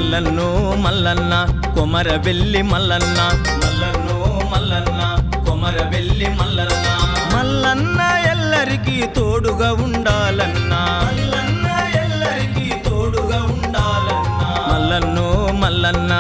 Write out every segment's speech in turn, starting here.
మల్లన్నో మల్లన్న కొమర వెళ్ళి మల్లన్న మల్లన్నో మల్లన్న కొమర వెళ్ళి మల్లన్న మల్లన్న ఎల్లరికి తోడుగా ఉండాలన్నా మల్లన్న ఎల్లరికి తోడుగా ఉండాలన్నా మల్లన్నో మల్లన్న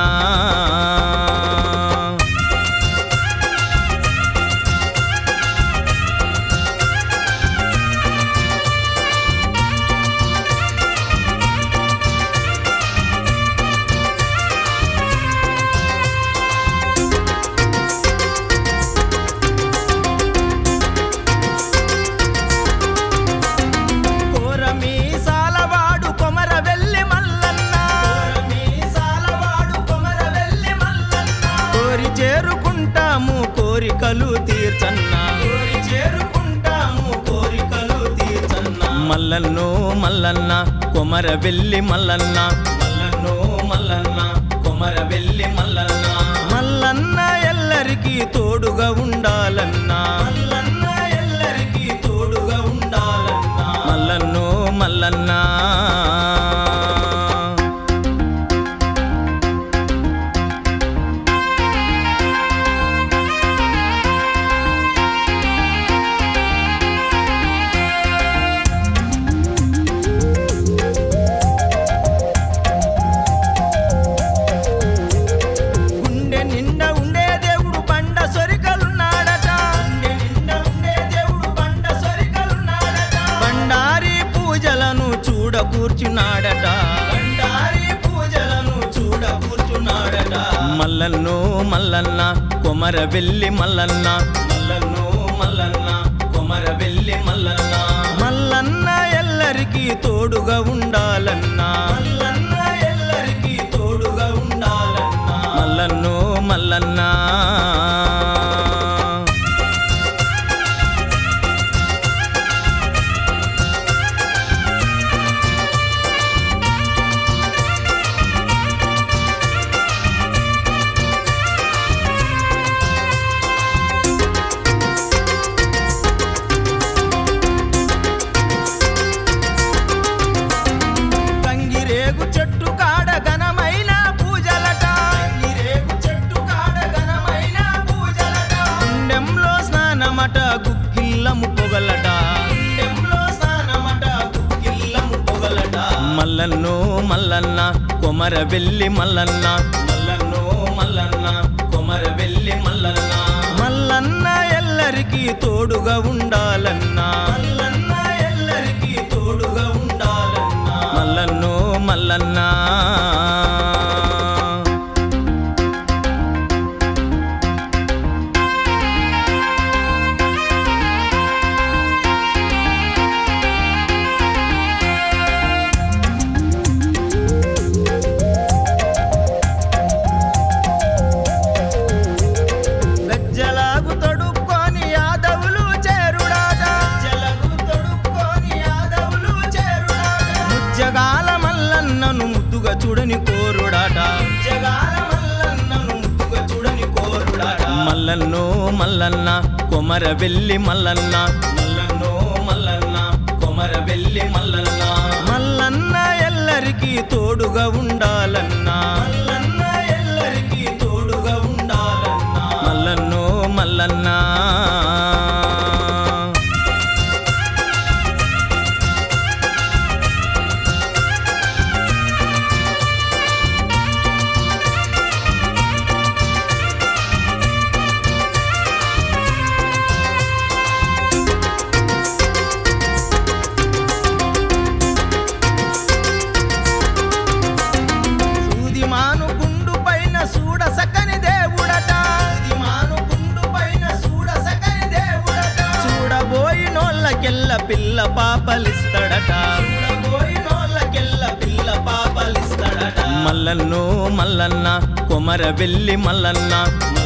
కోరమి సాలవాడు కొమర వెళ్ళి మల్లన్న కోరమి సాలవాడు కొమర వెళ్ళి మల్లన్న కోరి చేరుకుంటాము కోరికలు తీర్చన్న కోరి చేరుకుంటాము కోరికలు తీర్చన్న మల్లన్నో మల్లన్న కొమర వెళ్ళి మల్లన్న మల్లన్నో మల్లన్న కొమర వెళ్ళి మల్లన్న మల్లన్న ఎల్లరికి తోడుగా ఉండాలన్నా మల్లన్న ఎల్లరికి తోడుగా ఉండాలన్నా మల్లన్నో మల్లన్న గుండె నిండా ఉండే దేవుడు బండ సొరికలున్నాడట గుండె నిండా ఉండే దేవుడు బండ సొరికలున్నాడట బండారి పూజలను చూడ కూర్చున్నాడట బండారి పూజలను చూడ కూర్చున్నాడట మల్లన్నో మల్లన్న కొమర వెళ్ళి మల్లన్న మల్లన్నో మల్లన్న కొమర వెళ్ళి మల్లన్న మల్లన్న ఎల్లరికి తోడుగా ఉండాలన్నా మల్లన్న ఎల్లరికి తోడుగా ఉండాలన్నా మల్లన్నో మల్లన్న కంగిరేగు చెట్టు కాడ ఘనమైన పూజలట కంగిరేగు చెట్టు కాడ ఘనమైన పూజలట గుండెంలో స్నానమట గుగ్గిల్లము పొగలట గుండెంలో స్నానమట గుగ్గిల్లము పొగలట మల్లన్నో మల్లన్న కొమర వెళ్ళి మల్లన్న మల్లన్నో మల్లన్న కొమర వెళ్ళి మల్లన్న మల్లన్న ఎల్లరికి తోడుగా ఉండాలన్నా మల్లన్న ఎల్లరికి తోడుగా ఉండాలన్నా మల్లన్నో మల్లన్న గజ్జలాగు తొడుక్కొని యాదవులు చేరుడాట గజ్జలకు తొడుక్కొని యాదవులు చేరుడాట ముజ్జగాల మల్లన్నను ముద్దుగా చూడని కోరుడాట ముజ్జగాల మల్లన్నను ముద్దుగా చూడని కోరుడాట మల్లన్నో మల్లన్న కొమర వెళ్ళి మల్లన్న మల్లన్నో మల్లన్న కొమర వెళ్ళి మల్లన్న మల్లన్న ఎల్లరికి తోడుగా ఉండాలన్నా మల్లన్న ఎల్లరికి తోడుగా ఉండాలన్నా మల్లన్నో మల్లన్న సూది మాను గుండు పైన చూడ సకని దేవుడట సూది మాను గుండు పైన చూడ సకని దేవుడట చూడబోయినోళ్ళకెల్ల పిల్ల పాపలిస్తాడట చూడబోయినోళ్ళకెల్ల పిల్ల పాపలిస్తాడట మల్లన్నో మల్లన్న కొమర వెళ్ళి మల్లన్న